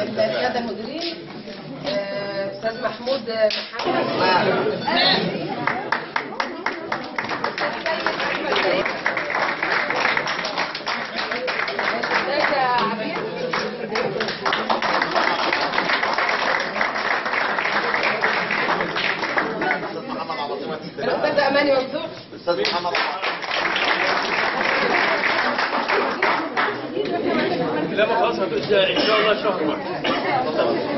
الساده المديرين آه، استاذ محمود محمد ازيك يا عبير محمد عبد الاستاذ اماني ممدوح الاستاذ محمد لا ما خلاص هتبقى ان شاء الله شهر واحد